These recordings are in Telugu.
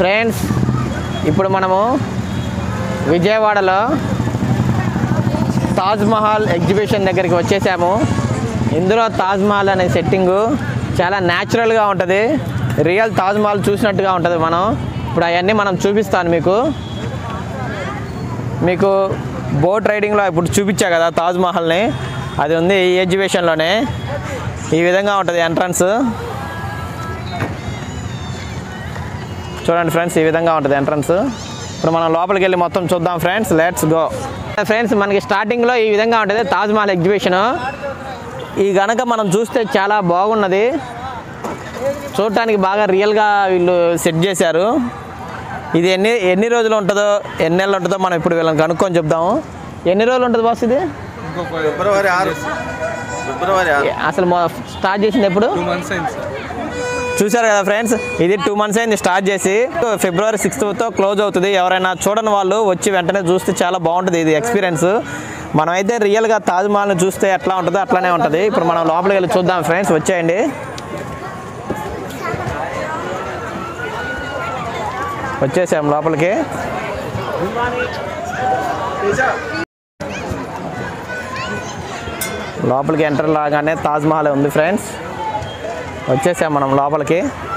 ఫ్రెండ్స్ ఇప్పుడు మనము విజయవాడలో తాజ్ మహల్ ఎగ్జిబిషన్ దగ్గరికి వచ్చేసాము ఇందులో తాజ్ మహల్ అనే సెట్టింగు చాలా న్యాచురల్గా ఉంటుంది రియల్ తాజ్ మహల్ చూసినట్టుగా ఉంటుంది మనం ఇప్పుడు అవన్నీ మనం చూపిస్తాను మీకు మీకు బోట్ రైడింగ్లో ఇప్పుడు చూపించా కదా తాజ్ మహల్ని అది ఉంది ఈ ఎగ్జిబిషన్లోనే ఈ విధంగా ఉంటుంది ఎంట్రన్స్ చూడండి ఫ్రెండ్స్ ఈ విధంగా ఉంటుంది ఎంట్రన్స్ ఇప్పుడు మనం లోపలికి వెళ్ళి మొత్తం చూద్దాం ఫ్రెండ్స్ లెట్స్ గో ఫ్రెండ్స్ మనకి స్టార్టింగ్లో ఈ విధంగా ఉంటుంది తాజ్ మహల్ ఎగ్జిబిషన్ ఈ గనక మనం చూస్తే చాలా బాగున్నది చూడటానికి బాగా రియల్గా వీళ్ళు సెట్ చేశారు ఇది ఎన్ని ఎన్ని రోజులు ఉంటుందో ఎన్ని నెలలు ఉంటుందో మనం ఇప్పుడు వీళ్ళని కనుక్కొని చెప్దాము ఎన్ని రోజులు ఉంటుంది బాస్ ఇది ఫిబ్రవరి ఆరు ఫిబ్రవరి ఆరు అసలు మొ- స్టార్ట్ చేసింది ఎప్పుడు టూ మంత్స్ అయింది సార్ చూశారు కదా ఫ్రెండ్స్ ఇది టూ మంత్స్ అయింది స్టార్ట్ చేసి ఫిబ్రవరి సిక్స్త్తో క్లోజ్ అవుతుంది ఎవరైనా చూడని వాళ్ళు వచ్చి వెంటనే చూస్తే చాలా బాగుంటుంది ఇది ఎక్స్పీరియన్స్ మనమైతే రియల్గా తాజ్ మహల్ని చూస్తే ఎట్లా ఉంటుందో అట్లానే ఉంటుంది ఇప్పుడు మనం లోపలికి వెళ్ళి చూద్దాం ఫ్రెండ్స్ వచ్చేయండి వచ్చేసాం లోపలికి లోపలికి ఎంటర్ లాగానే తాజ్ మహల్ ఉంది ఫ్రెండ్స్ వచ్చేసాం మనం లోపలికి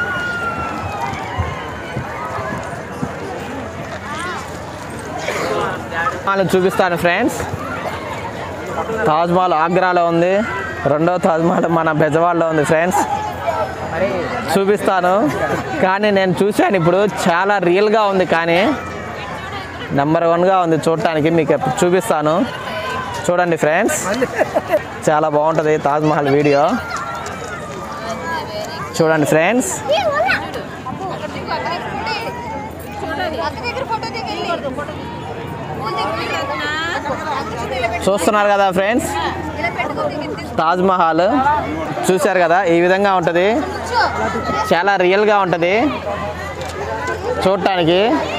మహల్ చూపిస్తాను ఫ్రెండ్స్ తాజ్ మహల్ ఆగ్రాలో ఉంది రెండో తాజ్ మహల్ మన బెజవాడలో ఉంది ఫ్రెండ్స్ చూపిస్తాను కానీ నేను చూశాను ఇప్పుడు చాలా రియల్గా ఉంది కానీ నెంబర్ వన్గా ఉంది చూడటానికి మీకు ఇప్పుడు చూపిస్తాను చూడండి ఫ్రెండ్స్ చాలా బాగుంటుంది తాజ్ మహల్ వీడియో చూడండి ఫ్రెండ్స్ చూస్తున్నారు కదా ఫ్రెండ్స్ తాజ్ మహల్ చూశారు కదా ఈ విధంగా ఉంటుంది చాలా రియల్గా ఉంటుంది చూడటానికి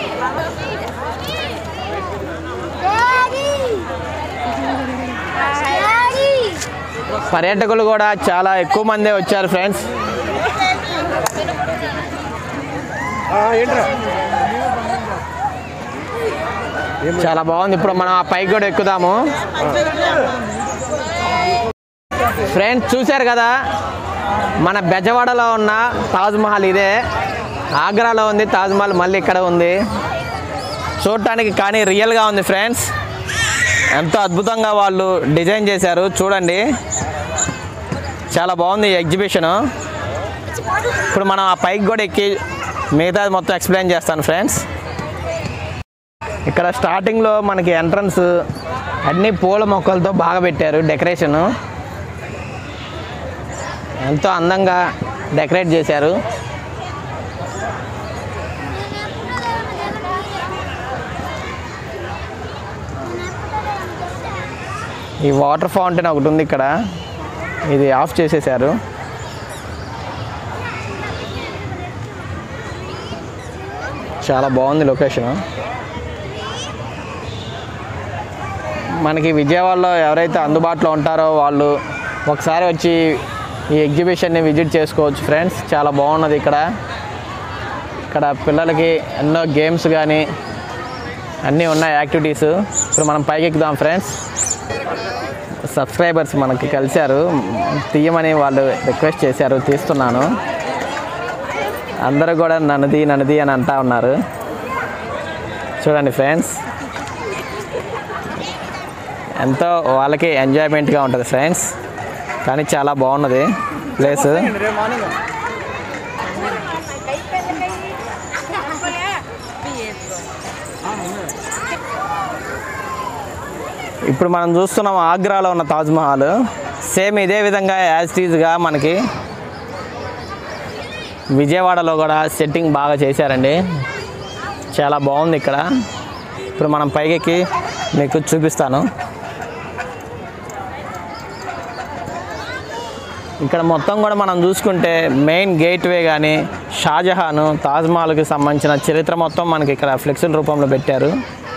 పర్యాటకులు కూడా చాలా ఎక్కువ మందే వచ్చారు ఫ్రెండ్స్ చాలా బాగుంది ఇప్పుడు మనం ఆ పైకి కూడా ఎక్కుదాము ఫ్రెండ్స్ చూశారు కదా మన బెజవాడలో ఉన్న తాజ్ మహల్ ఇదే ఆగ్రాలో ఉంది తాజ్ మహల్ మళ్ళీ ఇక్కడ ఉంది చూడటానికి కానీ రియల్గా ఉంది ఫ్రెండ్స్ ఎంతో అద్భుతంగా వాళ్ళు డిజైన్ చేశారు చూడండి చాలా బాగుంది ఈ ఎగ్జిబిషను ఇప్పుడు మనం ఆ పైకి కూడా ఎక్కి మిగతాది మొత్తం ఎక్స్ప్లెయిన్ చేస్తాను ఫ్రెండ్స్ ఇక్కడ స్టార్టింగ్లో మనకి ఎంట్రన్స్ అన్ని పూల మొక్కలతో బాగా పెట్టారు డెకరేషను ఎంతో అందంగా డెకరేట్ చేశారు ఈ వాటర్ ఫౌంటైన్ ఒకటి ఉంది ఇక్కడ ఇది ఆఫ్ చేసేసారు చాలా బాగుంది లొకేషన్ మనకి విజయవాడలో ఎవరైతే అందుబాటులో ఉంటారో వాళ్ళు ఒకసారి వచ్చి ఈ ఎగ్జిబిషన్ని విజిట్ చేసుకోవచ్చు ఫ్రెండ్స్ చాలా బాగున్నది ఇక్కడ ఇక్కడ పిల్లలకి ఎన్నో గేమ్స్ కానీ అన్నీ ఉన్నాయి యాక్టివిటీస్ ఇప్పుడు మనం పైకి ఎక్కుదాం ఫ్రెండ్స్ సబ్స్క్రైబర్స్ మనకి కలిశారు తీయమని వాళ్ళు రిక్వెస్ట్ చేశారు తీస్తున్నాను అందరూ కూడా నన్నది నన్నది అని అంటా ఉన్నారు చూడండి ఫ్రెండ్స్ ఎంతో వాళ్ళకి ఎంజాయ్మెంట్గా ఉంటుంది ఫ్రెండ్స్ కానీ చాలా బాగున్నది ప్లేస్ ఇప్పుడు మనం చూస్తున్నాం ఆగ్రాలో ఉన్న తాజ్మహల్ సేమ్ ఇదే విధంగా యాజ్ టీజ్గా మనకి విజయవాడలో కూడా సెట్టింగ్ బాగా చేశారండి చాలా బాగుంది ఇక్కడ ఇప్పుడు మనం పైకెక్కి మీకు చూపిస్తాను ఇక్కడ మొత్తం కూడా మనం చూసుకుంటే మెయిన్ గేట్వే కానీ షాజహాన్ తాజ్మహల్కి సంబంధించిన చరిత్ర మొత్తం మనకి ఇక్కడ ఫ్లెక్సుల రూపంలో పెట్టారు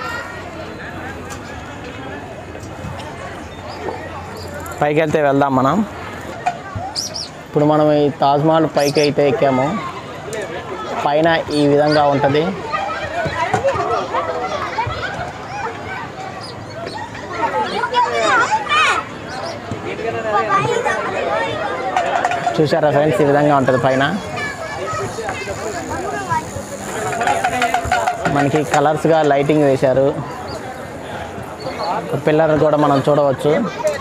పైకి వెళ్తే వెళ్దాం మనం ఇప్పుడు మనం ఈ తాజ్మహల్ పైకి అయితే ఎక్కాము పైన ఈ విధంగా ఉంటుంది చూసారా ఫ్రెండ్స్ ఈ విధంగా ఉంటుంది పైన మనకి కలర్స్గా లైటింగ్ వేశారు పిల్లర్ కూడా మనం చూడవచ్చు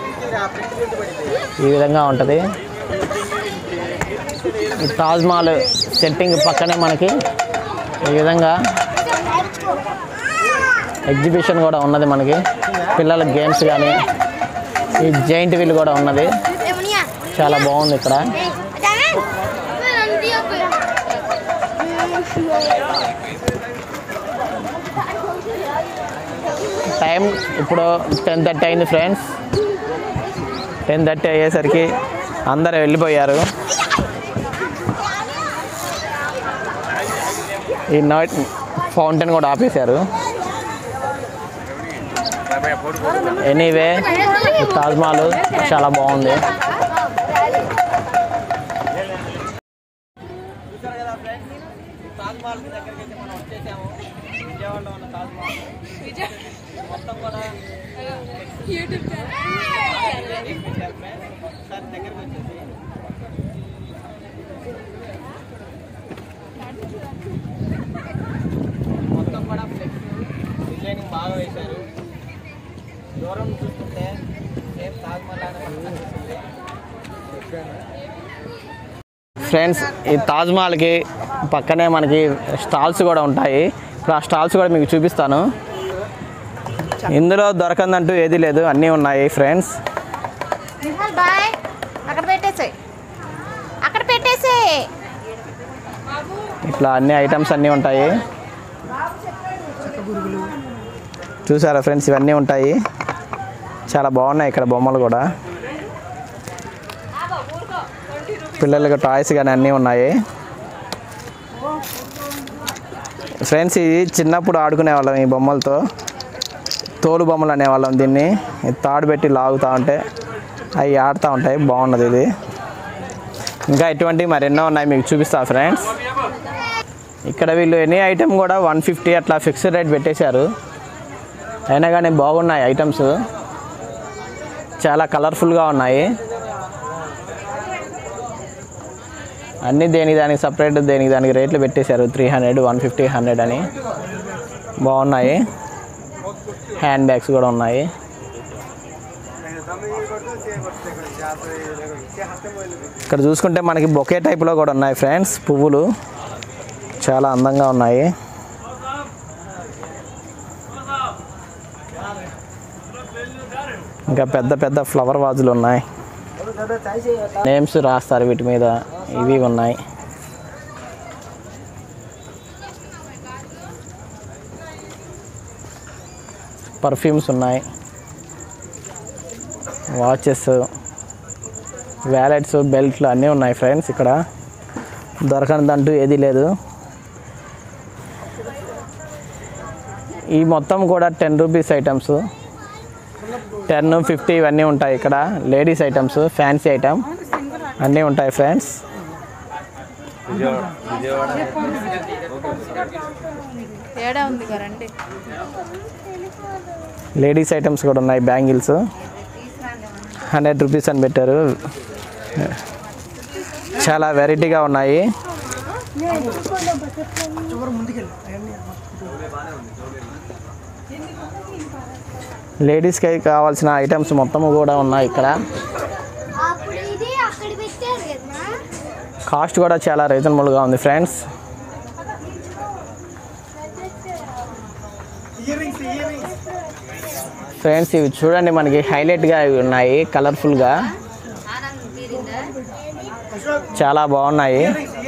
ఈ విధంగా ఉంటుంది ఈ తాజ్ మహల్ సెట్టింగ్ పక్కనే మనకి ఈ విధంగా ఎగ్జిబిషన్ కూడా ఉన్నది మనకి పిల్లల గేమ్స్ కానీ ఈ జైంట్ వీల్ కూడా ఉన్నది చాలా బాగుంది ఇక్కడ టైం ఇప్పుడు టెన్ థర్టీ అయింది ఫ్రెండ్స్ టెన్ థర్టీ అయ్యేసరికి అందరు వెళ్ళిపోయారు ఈ నైట్ ఫౌంటైన్ కూడా ఆపేశారు ఎనీవే తాజ్మహల్ చాలా బాగుంది మొత్తం కూడా ఫ్లెక్స్ డిజైనింగ్ బాగా వేశారు దూరం చూస్తుంటే సేమ్ తాజ్మహల్ లానే మనకు కనిపిస్తుంది ఫ్రెండ్స్ ఈ తాజ్మహల్కి పక్కనే మనకి స్టాల్స్ కూడా ఉంటాయి ఇప్పుడు ఆ స్టాల్స్ కూడా మీకు చూపిస్తాను ఇందులో దొరకందంటూ ఏది లేదు అన్నీ ఉన్నాయి ఫ్రెండ్స్ నిహాల్ బాయ్ అక్కడ పెట్టేసాయి అక్కడ పెట్టేసే ఇట్లా అన్ని ఐటమ్స్ అన్నీ ఉంటాయి చూసారా ఫ్రెండ్స్ ఇవన్నీ ఉంటాయి చాలా బాగున్నాయి ఇక్కడ బొమ్మలు కూడా పిల్లలకి టాయ్స్ కానీ అన్నీ ఉన్నాయి ఫ్రెండ్స్ ఇది చిన్నప్పుడు ఆడుకునే వాళ్ళం ఈ బొమ్మలతో తోలు బొమ్మలు అనేవాళ్ళం దీన్ని ఈ తాడు పెట్టి లాగుతూ ఉంటే అవి ఆడుతూ ఉంటాయి బాగున్నది ఇది ఇంకా ఇటువంటివి మరెన్నో ఉన్నాయి మీకు చూపిస్తా ఫ్రెండ్స్ ఇక్కడ వీళ్ళు ఎనీ ఐటెం కూడా వన్ ఫిఫ్టీ అట్లా ఫిక్స్డ్ రేట్ పెట్టేశారు అయినా కానీ బాగున్నాయి ఐటమ్స్ చాలా కలర్ఫుల్గా ఉన్నాయి అన్నీ దేనికి దానికి సపరేట్ దేనికి దానికి రేట్లు పెట్టేశారు three hundred one fifty hundred అని బాగున్నాయి హ్యాండ్ బ్యాగ్స్ కూడా ఉన్నాయి ఇక్కడ చూసుకుంటే మనకి బొకే టైప్లో కూడా ఉన్నాయి ఫ్రెండ్స్ పువ్వులు చాలా అందంగా ఉన్నాయి ఇంకా పెద్ద పెద్ద ఫ్లవర్ వాజులు ఉన్నాయి నేమ్స్ రాస్తారు వీటి మీద ఇవి ఉన్నాయి పర్ఫ్యూమ్స్ ఉన్నాయి వాచెస్ వ్యాలెట్స్ బెల్ట్లు అన్నీ ఉన్నాయి ఫ్రెండ్స్ ఇక్కడ దొరకనిదంటూ ఏదీ లేదు ఈ మొత్తం కూడా ten rupees items ten fifty ఇవన్నీ ఉంటాయి ఇక్కడ లేడీస్ ఐటమ్స్ ఫ్యాన్సీ ఐటమ్ అన్నీ ఉంటాయి ఫ్రెండ్స్ తేడా ఉంది కదండి లేడీస్ ఐటమ్స్ కూడా ఉన్నాయి బ్యాంగిల్స్ హండ్రెడ్ రూపీస్ అని పెట్టారు చాలా వెరైటీగా ఉన్నాయి లేడీస్కి కావాల్సిన ఐటమ్స్ మొత్తం కూడా ఉన్నాయి ఇక్కడ అప్పుడు ఇది అక్కడ పెట్టారు కదా కాస్ట్ కూడా చాలా రీజనబుల్గా ఉంది ఫ్రెండ్స్ ఫ్రెండ్స్ ఇవి చూడండి మనకి హైలైట్గా ఇవి ఉన్నాయి కలర్ఫుల్గా చాలా బాగున్నాయి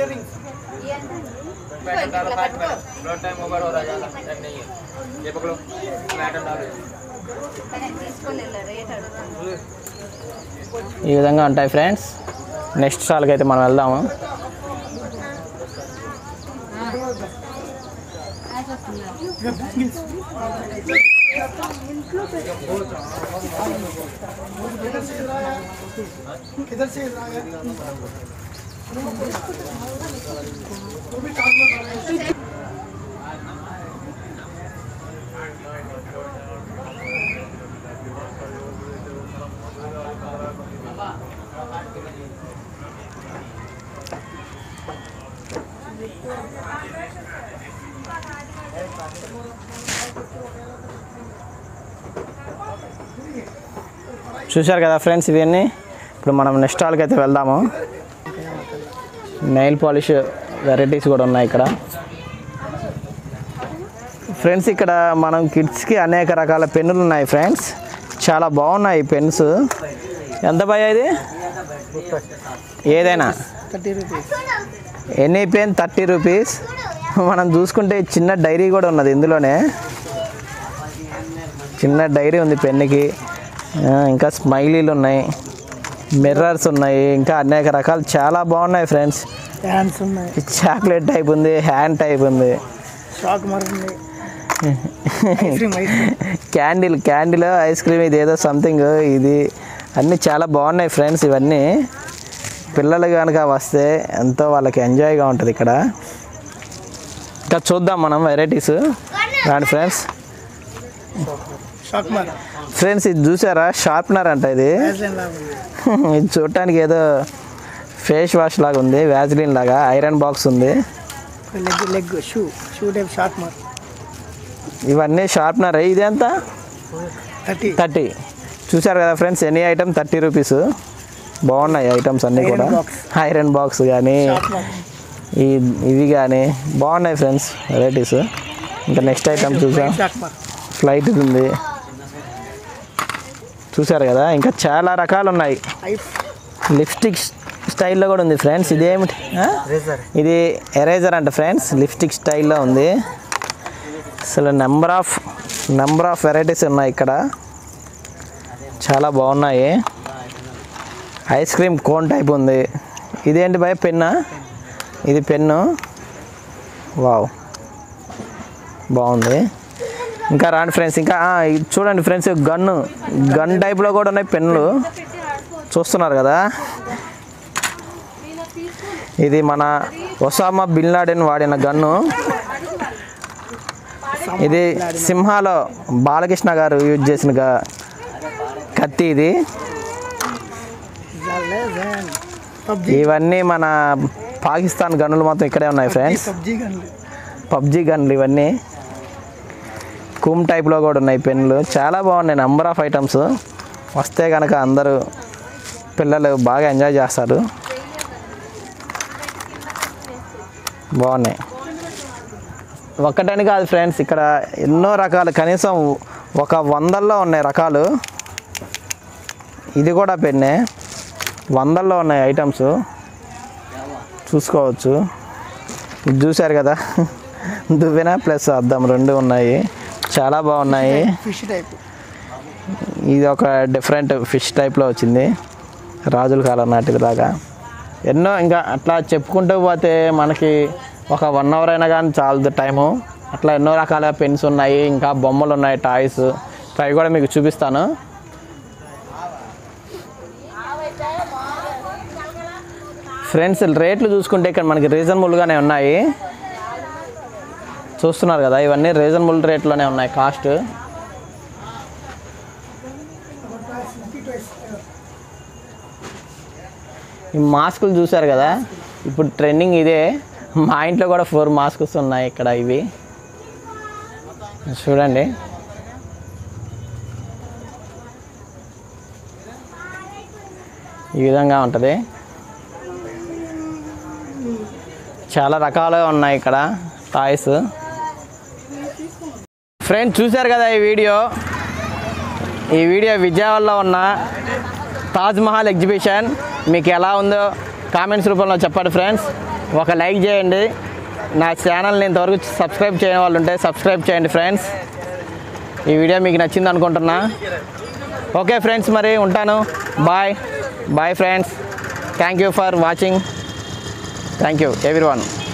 ఈ విధంగా ఉంటాయి ఫ్రెండ్స్ నెక్స్ట్ స్టాల్కి అయితే మనం వెళ్దాము చూశారు కదా ఫ్రెండ్స్ ఇవన్నీ ఇప్పుడు మనం నెక్స్ట్ స్టాల్కి అయితే వెళ్దాము నెయిల్ పాలిష్ వెరైటీస్ కూడా ఉన్నాయి ఇక్కడ ఫ్రెండ్స్ ఇక్కడ మనం కిడ్స్కి అనేక రకాల పెన్నులు ఉన్నాయి ఫ్రెండ్స్ చాలా బాగున్నాయి పెన్స్ ఎంత భయ ఇది ఏదైనా ఎనీ పెన్ థర్టీ రూపీస్ మనం చూసుకుంటే చిన్న డైరీ కూడా ఉన్నది ఇందులోనే చిన్న డైరీ ఉంది పెన్నుకి ఆ, ఇంకా స్మైలీలు ఉన్నాయి మిర్రర్స్ ఉన్నాయి ఇంకా అనేక రకాలు చాలా బాగున్నాయి ఫ్రెండ్స్ హ్యాండ్స్ ఉన్నాయి చాక్లెట్ టైప్ ఉంది హ్యాండ్ టైప్ ఉంది షాక్ మరింది ice cream ice cream candle candle ice cream ఇది ఏదో సంథింగ్ ఇది అన్నీ చాలా బాగున్నాయి ఫ్రెండ్స్ ఇవన్నీ పిల్లలు కనుక వస్తే ఎంతో వాళ్ళకి ఎంజాయ్గా ఉంటుంది ఇక్కడ ఇంకా చూద్దాం మనం వెరైటీస్ రాండి ఫ్రెండ్స్ షాక్ మర్ ఫ్రెండ్స్ ఇది చూసారా షార్ప్నర్ అంట ఇది వ్యాజ్లైన్ లాగా ఉంది ఇది చూడటానికి ఏదో ఫేస్ వాష్ లాగా ఉంది వ్యాజ్లిన్ లాగా ఐరన్ బాక్స్ ఉంది leg leg shoe shoe type షాక్ మర్ ఇవన్నీ షార్ప్నర్ ఇది ఎంత థర్టీ థర్టీ చూసారు కదా friends any item thirty rupees బాగున్నాయి ఐటమ్స్ అన్నీ Iron కూడా box. ఐరన్ బాక్స్ కానీ షాక్ మర్ ఈ ఇవి కానీ బాగున్నాయి ఫ్రెండ్స్ వెరైటీస్ ఇంకా నెక్స్ట్ ఐటమ్ చూసాం షాక్ మర్ ఫ్లైట్ ఉంది చూసారు కదా ఇంకా చాలా రకాలు ఉన్నాయి ఐఫ్ లిప్స్టిక్ స్టైల్లో కూడా ఉంది ఫ్రెండ్స్ ఇదేమిటి ఆ? రేజర్ ఇది ఎరేజర్ అంట ఫ్రెండ్స్ లిప్స్టిక్ స్టైల్లో ఉంది అసలు number of number of varieties ఉన్నాయి ఇక్కడ చాలా బాగున్నాయి ఐస్ క్రీమ్ కోన్ టైప్ ఉంది ఇదేంటి భయ పెన్నా ఇది పెన్ను వావ్ బాగుంది ఇంకా రాండి ఫ్రెండ్స్ ఇంకా ఆ, ఇది చూడండి ఫ్రెండ్స్ గన్ను గన్ టైప్లో కూడా ఉన్నాయి పెన్నులు చూస్తున్నారు కదా ఇది మన ఒసామా బిన్ లాడెన్ వాడిన గన్ను ఇది సింహాలో బాలకృష్ణ గారు యూజ్ చేసిన గా- కత్తి ఇది పబ్జీ ఇవన్నీ మన పాకిస్తాన్ గన్నులు మొత్తం ఇక్కడే ఉన్నాయి ఫ్రెండ్స్ పబ్జీ గన్లు పబ్జి గన్లు ఇవన్నీ కూమ్ టైప్లో కూడా ఉన్నాయి పెన్నులు చాలా బాగున్నాయి నెంబర్ ఆఫ్ ఐటమ్స్ వస్తే కనుక అందరూ పిల్లలు బాగా ఎంజాయ్ చేస్తారు బాగున్నాయి ఒక్కటని కాదు ఫ్రెండ్స్ ఇక్కడ ఎన్నో రకాలు కనీసం ఒక వందల్లో ఉన్నాయి రకాలు ఇది కూడా పెన్నే వందల్లో ఉన్నాయి ఐటమ్స్ చూసుకోవచ్చు ఇది చూశారు కదా దువ్వెన ప్లస్ అద్దం రెండు ఉన్నాయి చాలా బాగున్నాయి ఫిష్ టైప్ ఇది ఒక డిఫరెంట్ ఫిష్ టైప్లో వచ్చింది రాజుల కాలం నాటిది లాగా ఎన్నో ఇంకా అట్లా చెప్పుకుంటూ పోతే మనకి ఒక వన్ అవర్ అయినా కానీ చాలదు టైము అట్లా ఎన్నో రకాల పెన్స్ ఉన్నాయి ఇంకా బొమ్మలు ఉన్నాయి టాయ్స్ అవి కూడా మీకు చూపిస్తాను ఫ్రెండ్స్ రేట్లు చూసుకుంటే ఇక్కడ మనకి రీజనబుల్గానే ఉన్నాయి చూస్తున్నారు కదా ఇవన్నీ రీజనబుల్ రేట్లోనే ఉన్నాయి కాస్ట్ ఈ మాస్కులు చూసారు కదా ఇప్పుడు ట్రెండింగ్ ఇదే మా ఇంట్లో కూడా ఫోర్ మాస్క్స్ ఉన్నాయి ఇక్కడ ఇవి చూడండి ఈ విధంగా ఉంటుంది చాలా రకాలుగా ఉన్నాయి ఇక్కడ టాయ్స్ ఫ్రెండ్స్ చూశారు కదా ఈ వీడియో ఈ వీడియో విజయవాడలో ఉన్న తాజ్ మహల్ ఎగ్జిబిషన్ మీకు ఎలా ఉందో కామెంట్స్ రూపంలో చెప్పండి ఫ్రెండ్స్ ఒక లైక్ చేయండి నా ఛానల్ని ఇంతవరకు సబ్స్క్రైబ్ చేయని వాళ్ళు ఉంటే సబ్స్క్రైబ్ చేయండి ఫ్రెండ్స్ ఈ వీడియో మీకు నచ్చింది అనుకుంటున్నా ఓకే ఫ్రెండ్స్ మరి ఉంటాను bye bye friends thank you for watching thank you every one